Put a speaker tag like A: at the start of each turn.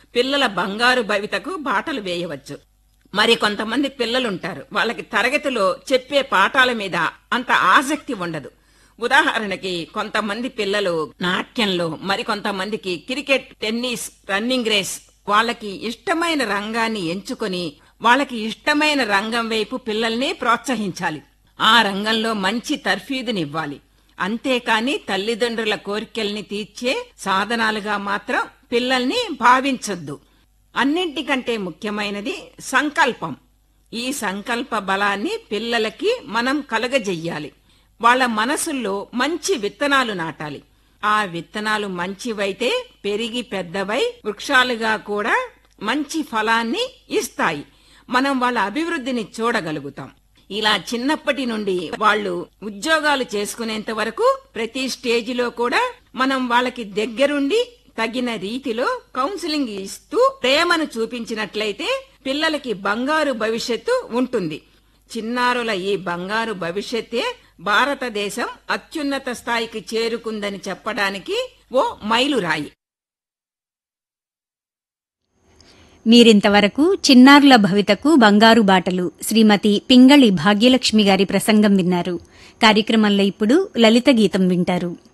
A: పిల్లల బంగారు భవితకు బాటలు వేయవచ్చు మరి కొంతమంది పిల్లలుంటారు వాళ్ళకి తరగతిలో చెప్పే పాఠాల మీద అంత ఆసక్తి ఉండదు ఉదాహరణకి కొంతమంది పిల్లలు నాట్యంలో మరి కొంతమందికి క్రికెట్ టెన్నిస్ రన్నింగ్ రేస్ వాళ్ళకి ఇష్టమైన రంగాన్ని ఎంచుకొని వాళ్ళకి ఇష్టమైన రంగం వైపు పిల్లల్ని ప్రోత్సహించాలి ఆ రంగంలో మంచి తర్ఫీదునివ్వాలి అంతేకాని తల్లిదండ్రుల కోరికల్ని తీర్చే సాధనాలుగా మాత్రం పిల్లల్ని భావించొద్దు అన్నింటికంటే ముఖ్యమైనది సంకల్పం ఈ సంకల్ప బలాన్ని పిల్లలకి మనం కలగజెయ్యాలి వాళ్ళ మనసుల్లో మంచి విత్తనాలు నాటాలి ఆ విత్తనాలు మంచివైతే పెరిగి పెద్దవై వృక్షాలుగా కూడా మంచి ఫలాన్ని ఇస్తాయి మనం వాళ్ళ అభివృద్ధిని చూడగలుగుతాం ఇలా చిన్నప్పటి నుండి వాళ్ళు ఉద్యోగాలు చేసుకునేంత వరకు ప్రతి స్టేజిలో కూడా మనం వాళ్ళకి దగ్గరుండి తగిన రీతిలో కౌన్సిలింగ్ ఇస్తూ ప్రేమను చూపించినట్లయితే పిల్లలకి బంగారు భవిష్యత్తు ఉంటుంది చిన్నారుల ఈ బంగారు భవిష్యత్తే భారతదేశం అత్యున్నత స్థాయికి చేరుకుందని చెప్పడానికి ఓ మైలురాయి
B: మీరింతవరకు చిన్నారుల భవితకు బంగారు బాటలు శ్రీమతి పింగళి భాగ్యలక్ష్మి గారి ప్రసంగం విన్నారు కార్యక్రమంలో ఇప్పుడు లలిత గీతం వింటారు